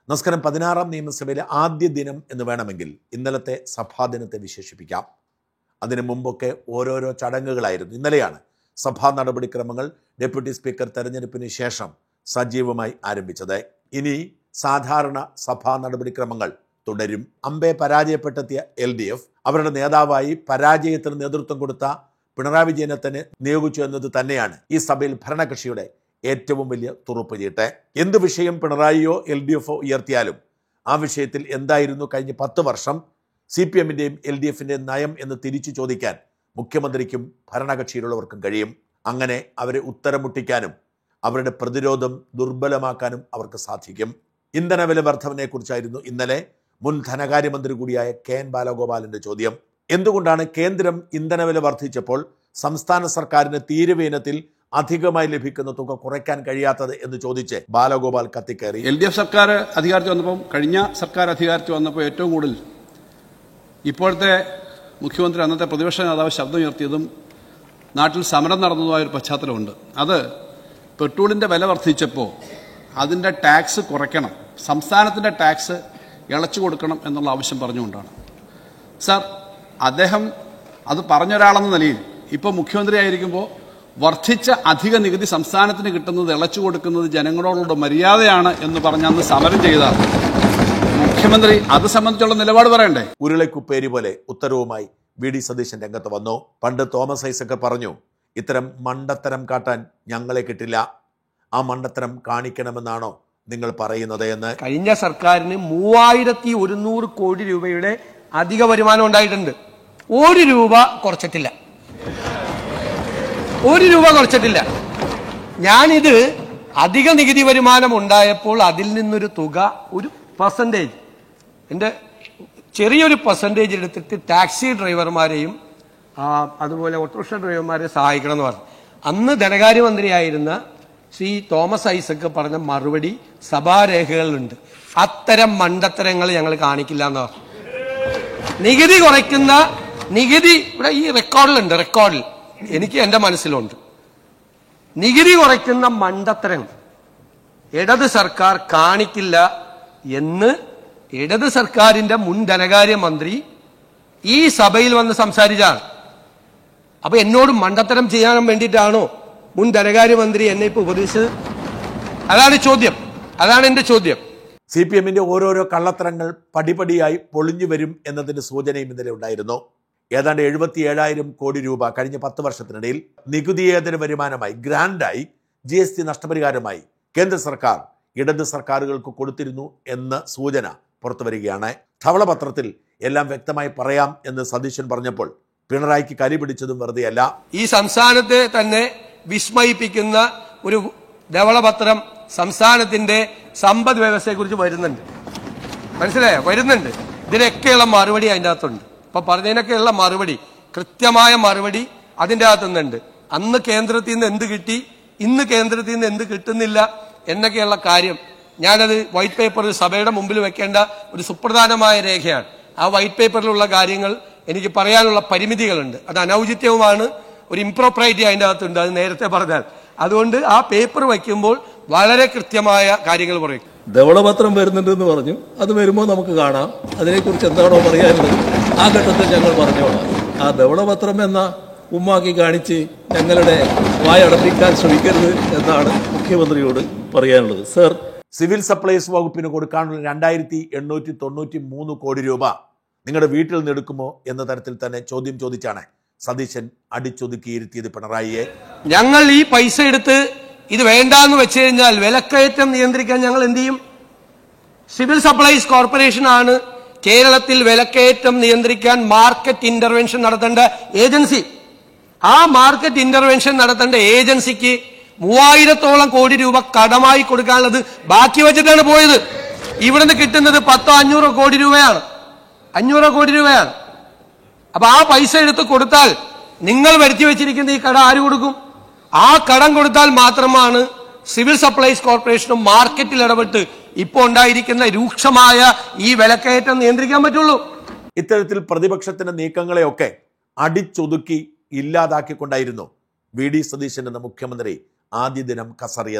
നമസ്കാരം പതിനാറാം നിയമസഭയിലെ ആദ്യ ദിനം എന്ന് വേണമെങ്കിൽ ഇന്നലത്തെ സഭാ ദിനത്തെ വിശേഷിപ്പിക്കാം അതിനു മുമ്പൊക്കെ ഓരോരോ ചടങ്ങുകളായിരുന്നു ഇന്നലെയാണ് സഭാ നടപടിക്രമങ്ങൾ ഡെപ്യൂട്ടി സ്പീക്കർ തെരഞ്ഞെടുപ്പിന് ശേഷം സജീവമായി ആരംഭിച്ചത് ഇനി സാധാരണ സഭാ നടപടിക്രമങ്ങൾ തുടരും അമ്പെ പരാജയപ്പെട്ടെത്തിയ എൽ ഡി എഫ് അവരുടെ നേതാവായി പരാജയത്തിന് നേതൃത്വം കൊടുത്ത പിണറായി വിജയനെ തന്നെ നിയോഗിച്ചു എന്നത് തന്നെയാണ് ഈ സഭയിൽ ഭരണകക്ഷിയുടെ ഏറ്റവും വലിയ തുറുപ്പ് ചീട്ട് എന്ത് വിഷയം പിണറായിയോ എൽ ഡി എഫോ ഉയർത്തിയാലും ആ വിഷയത്തിൽ എന്തായിരുന്നു കഴിഞ്ഞ പത്ത് വർഷം സി പി എമ്മിൻ്റെയും എൽ ഡി എഫിൻ്റെയും നയം എന്ന് തിരിച്ചു ചോദിക്കാൻ മുഖ്യമന്ത്രിക്കും ഭരണകക്ഷിയിലുള്ളവർക്കും കഴിയും അങ്ങനെ അവരെ ഉത്തരം മുട്ടിക്കാനും അവരുടെ പ്രതിരോധം ദുർബലമാക്കാനും അവർക്ക് സാധിക്കും ഇന്ധനവില വർധവനെക്കുറിച്ചായിരുന്നു ഇന്നലെ മുൻ ധനകാര്യമന്ത്രി കൂടിയായ കെ എൻ ബാലഗോപാലിന്റെ ചോദ്യം എന്തുകൊണ്ടാണ് കേന്ദ്രം ഇന്ധനവില വർദ്ധിച്ചപ്പോൾ സംസ്ഥാന സർക്കാരിന് തീരുവ ഇനത്തിൽ അധികമായി ലഭിക്കുന്ന തുക കുറയ്ക്കാൻ കഴിയാത്തത് എന്ന് ചോദിച്ച് ബാലഗോപാൽ കത്തിക്കയറി എൽ ഡി എഫ് സർക്കാർ അധികാരത്തിൽ വന്നപ്പം കഴിഞ്ഞ സർക്കാർ അധികാരത്തിൽ വന്നപ്പോൾ ഏറ്റവും കൂടുതൽ ഇപ്പോഴത്തെ മുഖ്യമന്ത്രി അന്നത്തെ പ്രതിപക്ഷ നേതാവ് ശബ്ദമുയർത്തിയതും നാട്ടിൽ സമരം നടന്നതുമായ ഒരു പശ്ചാത്തലമുണ്ട് അത് പെട്രോളിന്റെ വില വർദ്ധിച്ചപ്പോൾ അതിന്റെ ടാക്സ് കുറയ്ക്കണം സംസ്ഥാനത്തിന്റെ ടാക്സ് ഇളച്ചു കൊടുക്കണം എന്നുള്ള ആവശ്യം പറഞ്ഞുകൊണ്ടാണ് സാർ അദ്ദേഹം അത് പറഞ്ഞൊരാളെന്ന നിലയിൽ ഇപ്പോൾ മുഖ്യമന്ത്രിയായിരിക്കുമ്പോൾ വർദ്ധിച്ച അധിക നികുതി സംസ്ഥാനത്തിന് കിട്ടുന്നത് ഇളച്ചു കൊടുക്കുന്നത് ജനങ്ങളോടുള്ള മര്യാദയാണ് എന്ന് പറഞ്ഞ് അന്ന് സമരം ചെയ്ത മുഖ്യമന്ത്രി അത് സംബന്ധിച്ചുള്ള നിലപാട് പറയണ്ടേ ഉരുളക്കുപ്പേരി പോലെ ഉത്തരവുമായി വി ഡി സതീശൻ രംഗത്ത് വന്നു പണ്ട് തോമസ് ഐസക്ക് പറഞ്ഞു ഇത്തരം മണ്ടത്തരം കാട്ടാൻ ഞങ്ങളെ കിട്ടില്ല ആ മണ്ടത്തരം കാണിക്കണമെന്നാണോ നിങ്ങൾ പറയുന്നത് എന്ന് കഴിഞ്ഞ സർക്കാരിന് മൂവായിരത്തി ഒരുന്നൂറ് കോടി രൂപയുടെ അധിക വരുമാനം ഉണ്ടായിട്ടുണ്ട് ഒരു രൂപ കുറച്ചിട്ടില്ല ഒരു രൂപ കുറച്ചിട്ടില്ല ഞാനിത് അധിക നികുതി വരുമാനം ഉണ്ടായപ്പോൾ അതിൽ നിന്നൊരു തുക ഒരു പെർസെൻറ്റേജ് എൻ്റെ ചെറിയൊരു പെർസെൻറ്റേജ് എടുത്തിട്ട് ടാക്സി ഡ്രൈവർമാരെയും ആ, അതുപോലെ ഓട്ടോറിക്ഷ ഡ്രൈവർമാരെ സഹായിക്കണം എന്ന് പറഞ്ഞു അന്ന് ധനകാര്യമന്ത്രിയായിരുന്ന ശ്രീ തോമസ് ഐസക്ക് പറഞ്ഞ മറുപടി സഭാരേഖകളിലുണ്ട് അത്തരം മണ്ടത്തരങ്ങൾ ഞങ്ങൾ കാണിക്കില്ല എന്ന് പറഞ്ഞു നികുതി കുറയ്ക്കുന്ന നികുതി ഇവിടെ ഈ റെക്കോർഡിലുണ്ട് റെക്കോർഡിൽ എനിക്ക് എന്റെ മനസ്സിലുണ്ട് നികുതി കുറയ്ക്കുന്ന മണ്ടത്തരം ഇടത് സർക്കാർ കാണിക്കില്ല എന്ന് ഇടത് സർക്കാരിന്റെ മുൻ ധനകാര്യമന്ത്രി ഈ സഭയിൽ വന്ന് സംസാരിച്ചാണ് അപ്പൊ എന്നോട് മണ്ടത്തരം ചെയ്യാൻ വേണ്ടിയിട്ടാണോ മുൻ ധനകാര്യമന്ത്രി എന്നെ ഇപ്പൊ ഉപദേശിച്ചത് അതാണ് ചോദ്യം അതാണ് എന്റെ ചോദ്യം സി പി എമ്മിന്റെ ഓരോരോ കള്ളത്തരങ്ങൾ പടിപടിയായി പൊളിഞ്ഞു വരും എന്നതിന്റെ സൂചനയും ഇന്നലെ ഉണ്ടായിരുന്നു ഏതാണ്ട് എഴുപത്തി ഏഴായിരം കോടി രൂപ കഴിഞ്ഞ പത്ത് വർഷത്തിനിടയിൽ നികുതിയേതര വരുമാനമായി ഗ്രാൻഡായി ജി എസ് ടി നഷ്ടപരിഹാരമായി കേന്ദ്ര സർക്കാർ ഇടത് സർക്കാരുകൾക്ക് കൊടുത്തിരുന്നു എന്ന സൂചന പുറത്തു വരികയാണ് ധവളപത്രത്തിൽ എല്ലാം വ്യക്തമായി പറയാം എന്ന് സതീശൻ പറഞ്ഞപ്പോൾ പിണറായിക്ക് കരി പിടിച്ചതും വെറുതെയല്ല ഈ സംസ്ഥാനത്തെ തന്നെ വിസ്മയിപ്പിക്കുന്ന ഒരു ധവളപത്രം സംസ്ഥാനത്തിന്റെ സമ്പദ് വ്യവസ്ഥയെക്കുറിച്ച് വരുന്നുണ്ട് മനസ്സിലായോ വരുന്നുണ്ട് ഇതിനൊക്കെയുള്ള മറുപടി അതിൻ്റെ അകത്തുണ്ട് ഇപ്പൊ പറഞ്ഞതിനൊക്കെയുള്ള മറുപടി കൃത്യമായ മറുപടി അതിൻ്റെ അകത്തുനിന്നുണ്ട് അന്ന് കേന്ദ്രത്തിൽ നിന്ന് എന്ത് കിട്ടി ഇന്ന് കേന്ദ്രത്തിൽ നിന്ന് എന്ത് കിട്ടുന്നില്ല എന്നൊക്കെയുള്ള കാര്യം ഞാനത് വൈറ്റ് പേപ്പറിൽ സഭയുടെ മുമ്പിൽ വെക്കേണ്ട ഒരു സുപ്രധാനമായ രേഖയാണ് ആ വൈറ്റ് പേപ്പറിലുള്ള കാര്യങ്ങൾ എനിക്ക് പറയാനുള്ള പരിമിതികളുണ്ട് അത് അനൗചിത്യവുമാണ് ഒരു ഇംപ്രോപ്രൈറ്റി അതിൻ്റെ അകത്തുണ്ട് അത് നേരത്തെ പറഞ്ഞാൽ അതുകൊണ്ട് ആ പേപ്പർ വയ്ക്കുമ്പോൾ വളരെ കൃത്യമായ കാര്യങ്ങൾ പറയും ധവളപത്രം വരുന്നുണ്ടെന്ന് പറഞ്ഞു അത് വരുമ്പോൾ നമുക്ക് കാണാം അതിനെക്കുറിച്ച് എന്താണോ പറയാനുള്ളത് ആ ഘട്ടത്തിൽ ഞങ്ങൾ പറഞ്ഞോളാം ആ ധവളപത്രം എന്ന ഉമ്മാക്കി കാണിച്ച് ഞങ്ങളുടെ വായടപ്പിക്കാൻ ശ്രമിക്കരുത് എന്നാണ് മുഖ്യമന്ത്രിയോട് പറയാനുള്ളത് സർ സിവിൽ സപ്ലൈസ് വകുപ്പിന് കൊടുക്കാനുള്ള രണ്ടായിരത്തി എണ്ണൂറ്റി തൊണ്ണൂറ്റി മൂന്ന് കോടി രൂപ നിങ്ങളുടെ വീട്ടിൽ നിന്ന് എടുക്കുമോ എന്ന തരത്തിൽ തന്നെ ചോദ്യം ചോദിച്ചാണ് സതീശൻ അടിച്ചൊതുക്കിയിരുത്തിയത് പിണറായിയെ ഞങ്ങൾ ഈ പൈസ എടുത്ത് ഇത് വേണ്ടാന്ന് വെച്ച് കഴിഞ്ഞാൽ വിലക്കയറ്റം നിയന്ത്രിക്കാൻ ഞങ്ങൾ എന്ത് ചെയ്യും സിവിൽ സപ്ലൈസ് കോർപ്പറേഷൻ ആണ് കേരളത്തിൽ വിലക്കയറ്റം നിയന്ത്രിക്കാൻ മാർക്കറ്റ് ഇന്റർവെൻഷൻ നടത്തേണ്ട ഏജൻസി ആ മാർക്കറ്റ് ഇന്റർവെൻഷൻ നടത്തേണ്ട ഏജൻസിക്ക് മൂവായിരത്തോളം കോടി രൂപ കടമായി കൊടുക്കാനുള്ളത് ബാക്കി വെച്ചിട്ടാണ് പോയത് ഇവിടുന്ന് കിട്ടുന്നത് പത്തോ അഞ്ഞൂറോ കോടി രൂപയാണ് അഞ്ഞൂറോ കോടി രൂപയാണ് അപ്പൊ ആ പൈസ എടുത്ത് കൊടുത്താൽ നിങ്ങൾ വരുത്തി വെച്ചിരിക്കുന്ന ഈ കട ആര് കൊടുക്കും ആ കടം കൊടുത്താൽ മാത്രമാണ് സിവിൽ സപ്ലൈസ് കോർപ്പറേഷനും മാർക്കറ്റിൽ ഇടപെട്ട് ഇപ്പോൾ ഉണ്ടായിരിക്കുന്ന രൂക്ഷമായ ഈ വിലക്കയറ്റം നിയന്ത്രിക്കാൻ പറ്റുള്ളൂ ഇത്തരത്തിൽ പ്രതിപക്ഷത്തിന്റെ നീക്കങ്ങളെയൊക്കെ അടിച്ചൊതുക്കി ഇല്ലാതാക്കിക്കൊണ്ടായിരുന്നു വി ഡി സതീശൻ എന്ന മുഖ്യമന്ത്രി ആദ്യ ദിനം കസറിയത്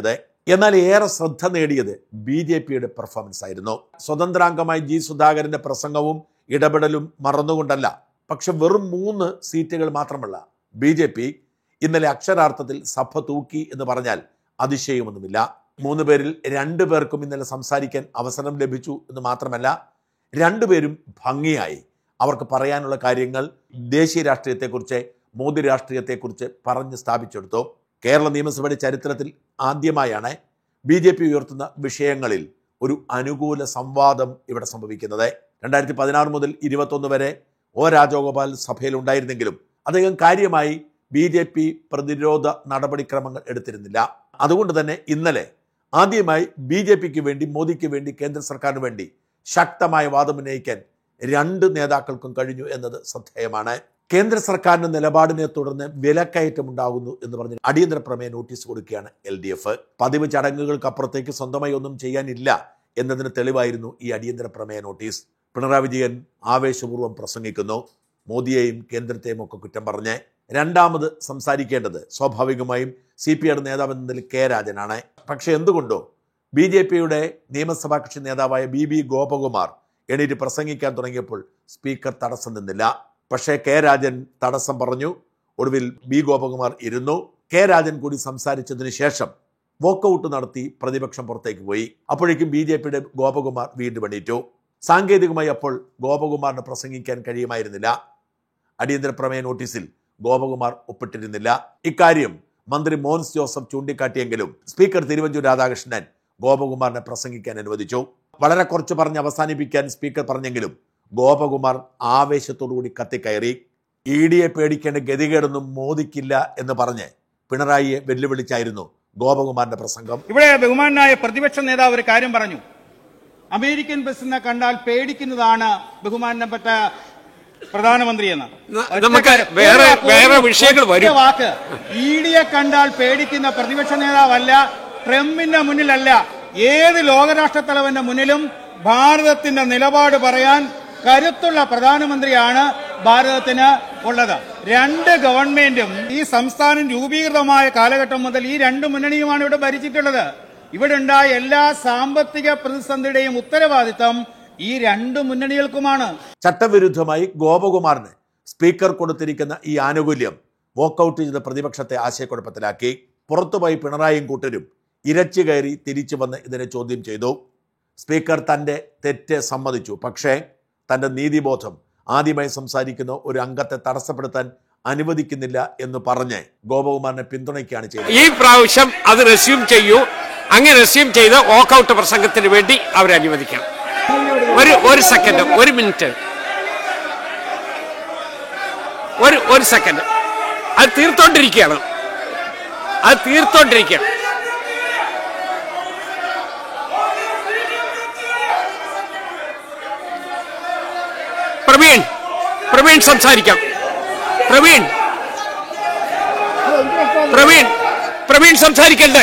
എന്നാൽ ഏറെ ശ്രദ്ധ നേടിയത് ബി ജെ പിയുടെ പെർഫോമൻസ് ആയിരുന്നു സ്വതന്ത്രാംഗമായി ജി സുധാകരന്റെ പ്രസംഗവും ഇടപെടലും മറന്നുകൊണ്ടല്ല പക്ഷെ വെറും മൂന്ന് സീറ്റുകൾ മാത്രമല്ല ബി ജെ പി ഇന്നലെ അക്ഷരാർത്ഥത്തിൽ സഭ തൂക്കി എന്ന് പറഞ്ഞാൽ അതിശയമൊന്നുമില്ല മൂന്ന് പേരിൽ രണ്ടു പേർക്കും ഇന്നലെ സംസാരിക്കാൻ അവസരം ലഭിച്ചു എന്ന് മാത്രമല്ല രണ്ടുപേരും ഭംഗിയായി അവർക്ക് പറയാനുള്ള കാര്യങ്ങൾ ദേശീയ രാഷ്ട്രീയത്തെക്കുറിച്ച് മോദി രാഷ്ട്രീയത്തെക്കുറിച്ച് പറഞ്ഞ് സ്ഥാപിച്ചെടുത്തു കേരള നിയമസഭയുടെ ചരിത്രത്തിൽ ആദ്യമായാണ് ബി ജെ പി ഉയർത്തുന്ന വിഷയങ്ങളിൽ ഒരു അനുകൂല സംവാദം ഇവിടെ സംഭവിക്കുന്നത് രണ്ടായിരത്തി പതിനാറ് മുതൽ ഇരുപത്തൊന്ന് വരെ ഒ രാജഗോപാൽ സഭയിൽ ഉണ്ടായിരുന്നെങ്കിലും അദ്ദേഹം കാര്യമായി ബി ജെ പി പ്രതിരോധ നടപടിക്രമങ്ങൾ എടുത്തിരുന്നില്ല അതുകൊണ്ട് തന്നെ ഇന്നലെ ആദ്യമായി ബി ജെ പിക്ക് വേണ്ടി മോദിക്ക് വേണ്ടി കേന്ദ്ര സർക്കാരിന് വേണ്ടി ശക്തമായ വാദമുന്നയിക്കാൻ രണ്ട് നേതാക്കൾക്കും കഴിഞ്ഞു എന്നത് ശ്രദ്ധേയമാണ് കേന്ദ്ര സർക്കാരിന്റെ നിലപാടിനെ തുടർന്ന് വിലക്കയറ്റം ഉണ്ടാകുന്നു എന്ന് പറഞ്ഞ് അടിയന്തര പ്രമേയ നോട്ടീസ് കൊടുക്കുകയാണ് എൽ ഡി എഫ് പതിവ് ചടങ്ങുകൾക്കപ്പുറത്തേക്ക് സ്വന്തമായി ഒന്നും ചെയ്യാനില്ല എന്നതിന് തെളിവായിരുന്നു ഈ അടിയന്തര പ്രമേയ നോട്ടീസ് പിണറായി വിജയൻ ആവേശപൂർവ്വം പ്രസംഗിക്കുന്നു മോദിയെയും കേന്ദ്രത്തെയും ഒക്കെ കുറ്റം പറഞ്ഞ് രണ്ടാമത് സംസാരിക്കേണ്ടത് സ്വാഭാവികമായും സി പി ഐയുടെ നേതാവ് എന്ന നിലയിൽ കെ രാജനാണ് പക്ഷെ എന്തുകൊണ്ടോ ബി ജെ പിയുടെ നിയമസഭാ കക്ഷി നേതാവായ ബി ബി ഗോപകുമാർ എണീറ്റ് പ്രസംഗിക്കാൻ തുടങ്ങിയപ്പോൾ സ്പീക്കർ തടസ്സം നിന്നില്ല പക്ഷേ കെ രാജൻ തടസ്സം പറഞ്ഞു ഒടുവിൽ ബി ഗോപകുമാർ ഇരുന്നു കെ രാജൻ കൂടി സംസാരിച്ചതിന് ശേഷം വോക്കൌട്ട് നടത്തി പ്രതിപക്ഷം പുറത്തേക്ക് പോയി അപ്പോഴേക്കും ബി ജെ പിയുടെ ഗോപകുമാർ വീണ്ടും എണീറ്റു സാങ്കേതികമായി അപ്പോൾ ഗോപകുമാറിന് പ്രസംഗിക്കാൻ കഴിയുമായിരുന്നില്ല അടിയന്തര പ്രമേയ നോട്ടീസിൽ ഗോപകുമാർ ഒപ്പിട്ടിരുന്നില്ല ഇക്കാര്യം മന്ത്രി മോൻസ് ജോസഫ് ചൂണ്ടിക്കാട്ടിയെങ്കിലും സ്പീക്കർ തിരുവഞ്ചൂർ രാധാകൃഷ്ണൻ ഗോപകുമാറിനെ പ്രസംഗിക്കാൻ അനുവദിച്ചു വളരെ കുറച്ച് പറഞ്ഞ് അവസാനിപ്പിക്കാൻ സ്പീക്കർ പറഞ്ഞെങ്കിലും ഗോപകുമാർ ആവേശത്തോടുകൂടി കത്തിക്കയറി ഇ ഡിയെ പേടിക്കേണ്ട ഗതികേടൊന്നും മോദിക്കില്ല എന്ന് പറഞ്ഞ് പിണറായിയെ വെല്ലുവിളിച്ചായിരുന്നു ഗോപകുമാറിന്റെ പ്രസംഗം ഇവിടെ ബഹുമാനായ പ്രതിപക്ഷ നേതാവ് ഒരു കാര്യം പറഞ്ഞു അമേരിക്കൻ ബസ്സിനെ കണ്ടാൽ പേടിക്കുന്നതാണ് ബഹുമാനപ്പെട്ട പ്രധാനമന്ത്രി എന്ന് ന- നമുക്ക് വേറെ വേറെ വിഷയങ്ങൾ വരും വാക്ക് ഇ ഡിയെ കണ്ടാൽ പേടിക്കുന്ന പ്രതിപക്ഷ നേതാവല്ല ട്രംപിന്റെ മുന്നിലല്ല ഏത് ലോകരാഷ്ട്ര തലവന്റെ മുന്നിലും ഭാരതത്തിന്റെ നിലപാട് പറയാൻ കരുത്തുള്ള പ്രധാനമന്ത്രിയാണ് ഭാരതത്തിന് ഉള്ളത് രണ്ട് ഗവൺമെന്റും ഈ സംസ്ഥാനം രൂപീകൃതമായ കാലഘട്ടം മുതൽ ഈ രണ്ട് മുന്നണിയുമാണ് ഇവിടെ ഭരിച്ചിട്ടുള്ളത് ഇവിടെ ഉണ്ടായ എല്ലാ സാമ്പത്തിക പ്രതിസന്ധിയുടെയും ഉത്തരവാദിത്തം ഈ രണ്ട് മുന്നണികൾക്കുമാണ് ചട്ടവിരുദ്ധമായി ഗോപകുമാറിന് സ്പീക്കർ കൊടുത്തിരിക്കുന്ന ഈ ആനുകൂല്യം വോക്കൌട്ട് ചെയ്ത പ്രതിപക്ഷത്തെ ആശയക്കുഴപ്പത്തിലാക്കി പുറത്തുപോയി പിണറായിയും കൂട്ടരും ഇരച്ചു കയറി തിരിച്ചു വന്ന് ഇതിനെ ചോദ്യം ചെയ്തു സ്പീക്കർ തന്റെ തെറ്റ് സമ്മതിച്ചു പക്ഷേ തന്റെ നീതിബോധം ആദ്യമായി സംസാരിക്കുന്ന ഒരു അംഗത്തെ തടസ്സപ്പെടുത്താൻ അനുവദിക്കുന്നില്ല എന്ന് പറഞ്ഞ് ഗോപകുമാറിനെ പിന്തുണയ്ക്കുകയാണ് ചെയ്തത് ഈ പ്രാവശ്യം അത് റെസ്യൂം ചെയ്യൂ അങ്ങനെ റെസ്യൂം ചെയ്ത് വോക്കൌട്ട് പ്രസംഗത്തിന് വേണ്ടി അവരെ അനുവദിക്കാം ഒരു ഒരു സെക്കൻഡ് ഒരു മിനിറ്റ് ഒരു ഒരു സെക്കൻഡ് അത് തീർത്തോണ്ടിരിക്കുകയാണ് അത് തീർത്തോണ്ടിരിക്കുകയാണ് പ്രവീൺ പ്രവീൺ സംസാരിക്കാം പ്രവീൺ പ്രവീൺ പ്രവീൺ സംസാരിക്കണ്ടേ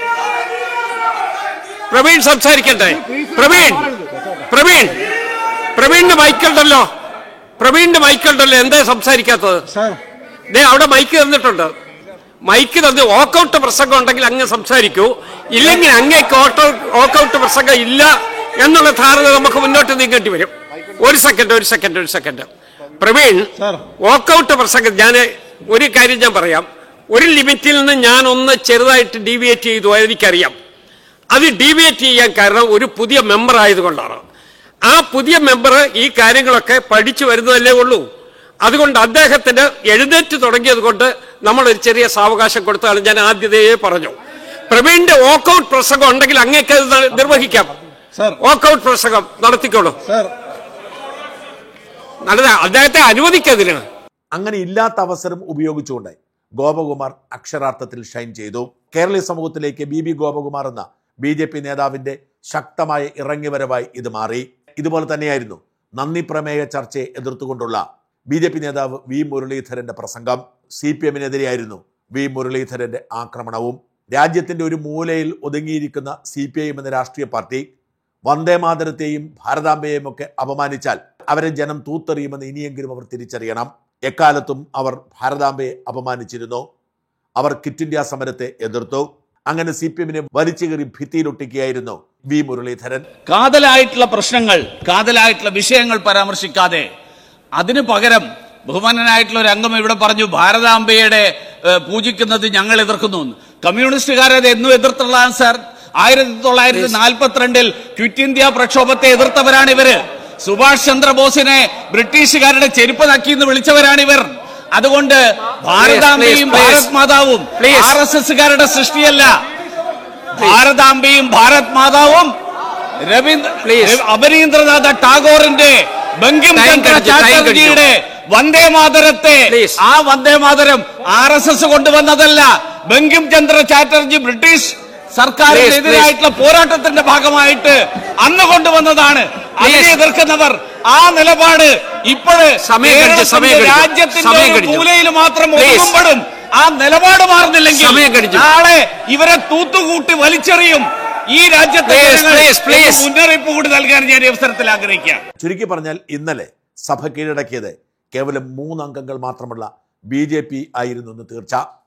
പ്രവീൺ സംസാരിക്കണ്ടേ പ്രവീൺ പ്രവീൺ പ്രവീണിന്റെ മൈക്കുണ്ടല്ലോ പ്രവീണിന്റെ മൈക്കുണ്ടല്ലോ എന്താ സംസാരിക്കാത്തത് ദേ അവിടെ മൈക്ക് തന്നിട്ടുണ്ട് മൈക്ക് തന്ന് വോക്കൌട്ട് പ്രസംഗം ഉണ്ടെങ്കിൽ അങ്ങ് സംസാരിക്കൂ ഇല്ലെങ്കിൽ അങ്ങേക്ക് ഓട്ടോ വോക്കൌട്ട് പ്രസംഗം ഇല്ല എന്നുള്ള ധാരണ നമുക്ക് മുന്നോട്ട് നീങ്ങേണ്ടി വരും ഒരു സെക്കൻഡ് ഒരു സെക്കൻഡ് ഒരു സെക്കൻഡ് പ്രവീൺ വോക്കൌട്ട് പ്രസംഗം ഞാൻ ഒരു കാര്യം ഞാൻ പറയാം ഒരു ലിമിറ്റിൽ നിന്ന് ഞാൻ ഒന്ന് ചെറുതായിട്ട് ഡീവിയേറ്റ് ചെയ്തു എനിക്കറിയാം അത് ഡീവിയേറ്റ് ചെയ്യാൻ കാരണം ഒരു പുതിയ മെമ്പർ ആയതുകൊണ്ടാണ് ആ പുതിയ മെമ്പർ ഈ കാര്യങ്ങളൊക്കെ പഠിച്ചു വരുന്നതല്ലേ ഉള്ളൂ അതുകൊണ്ട് അദ്ദേഹത്തിന് എഴുന്നേറ്റ് തുടങ്ങിയത് കൊണ്ട് നമ്മൾ ഒരു ചെറിയ സാവകാശം കൊടുത്താണ് ഞാൻ ആദ്യതയെ പറഞ്ഞു പ്രവീണിന്റെ വോക്കൌട്ട് പ്രസംഗം ഉണ്ടെങ്കിൽ അങ്ങേക്ക് അത് ന- നിർവഹിക്കാം സർ വോക്കൌട്ട് പ്രസംഗം നടത്തിക്കോളൂ സർ നല്ലത് അദ്ദേഹത്തെ അനുവദിക്കതിന് അങ്ങനെ ഇല്ലാത്ത അവസരം ഉപയോഗിച്ചുകൊണ്ട് ഗോപകുമാർ അക്ഷരാർത്ഥത്തിൽ ഷൈൻ ചെയ്തു കേരളീയ സമൂഹത്തിലേക്ക് ബി ബി ഗോപകുമാർ എന്ന ബി ജെ പി നേതാവിന്റെ ശക്തമായ ഇറങ്ങിവരവായി ഇത് മാറി ഇതുപോലെ തന്നെയായിരുന്നു നന്ദി പ്രമേയ ചർച്ചയെ എതിർത്തുകൊണ്ടുള്ള ബി ജെ പി നേതാവ് വി മുരളീധരന്റെ പ്രസംഗം സി പി എമ്മിനെതിരെയായിരുന്നു വി മുരളീധരന്റെ ആക്രമണവും രാജ്യത്തിന്റെ ഒരു മൂലയിൽ ഒതുങ്ങിയിരിക്കുന്ന സി പി ഐ എം എന്ന രാഷ്ട്രീയ പാർട്ടി വന്ദേമാതരത്തെയും ഭാരതാംബയെയും ഒക്കെ അപമാനിച്ചാൽ അവരെ ജനം തൂത്തെറിയുമെന്ന് ഇനിയെങ്കിലും അവർ തിരിച്ചറിയണം എക്കാലത്തും അവർ ഭാരതാംബയെ അപമാനിച്ചിരുന്നു അവർ ക്വിറ്റ് ഇന്ത്യ സമരത്തെ എതിർത്തു അങ്ങനെ സി പി എമ്മിനെ വലിച്ചു കയറി ഭിത്തിയിലൊട്ടിക്കുകയായിരുന്നു വി മുരളീധരൻ കാതലായിട്ടുള്ള പ്രശ്നങ്ങൾ കാതലായിട്ടുള്ള വിഷയങ്ങൾ പരാമർശിക്കാതെ അതിനു പകരം ബഹുമാനനായിട്ടുള്ള ഒരു അംഗം ഇവിടെ പറഞ്ഞു ഭാരതാംബയുടെ ഏഹ്, പൂജിക്കുന്നത് ഞങ്ങൾ എതിർക്കുന്നു എന്ന്. കമ്മ്യൂണിസ്റ്റുകാരത് എന്നും എതിർത്തുള്ളതാണ് സാർ ആയിരത്തി തൊള്ളായിരത്തി നാൽപ്പത്തിരണ്ടിൽ ക്വിറ്റ് ഇന്ത്യ പ്രക്ഷോഭത്തെ എതിർത്തവരാണ് ഇവര് സുഭാഷ് ചന്ദ്രബോസിനെ ബ്രിട്ടീഷുകാരുടെ ചെരുപ്പ് നക്കിന്ന് വിളിച്ചവരാണ് ഇവർ അതുകൊണ്ട് ഭാരതാംബയും please. ഭാരത് മാതാവും Please. ആർ എസ് എസുകാരുടെ സൃഷ്ടിയല്ല ഭാരതാംബയും ഭാരത് മാതാവും രവീന്ദ്ര Please. രവി- അപരീന്ദ്രനാഥ ടാഗോറിന്റെ ബങ്കിം Time ചന്ദ്ര കഴിഞ്ഞു, time ചാറ്റർജിയുടെ വന്ദേ മാതരത്തെ Please. ആ Vande Mataram R S S കൊണ്ടുവന്നതല്ല ബങ്കിം ചന്ദ്ര ചാറ്റർജി ബ്രിട്ടീഷ് സർക്കാരിനെതിരായിട്ടുള്ള പോരാട്ടത്തിന്റെ ഭാഗമായിട്ട് അന്ന് കൊണ്ടുവന്നതാണ് അതിനെ Please. എതിർക്കുന്നവർ ആ നിലപാട് ഇപ്പോഴ് സമയം കഴിഞ്ഞു, സമയം കഴിഞ്ഞു. രാജ്യത്തിന്റെ സമയം ഒരു കഴിഞ്ഞു. മൂലയിൽ മാത്രം Please. ഒതുങ്ങുമ്പോഴും ആ നിലപാട് മാറുന്നില്ലെങ്കിൽ സമയം കഴിഞ്ഞു. നാളെ ഇവരെ തൂത്തുകൂട്ടി വലിച്ചെറിയും ഈ രാജ്യത്തെ Please, ജനങ്ങൾ please, please. എന്ന് മുന്നറിയിപ്പ് കൂടി നൽകാൻ ഞാൻ ഈ അവസരത്തിൽ ആഗ്രഹിക്കാം ചുരുക്കി പറഞ്ഞാൽ ഇന്നലെ സഭ കീഴടക്കിയത് കേവലം മൂന്നംഗങ്ങൾ മാത്രമുള്ള ബി ജെ പി ആയിരുന്നു എന്ന് തീർച്ച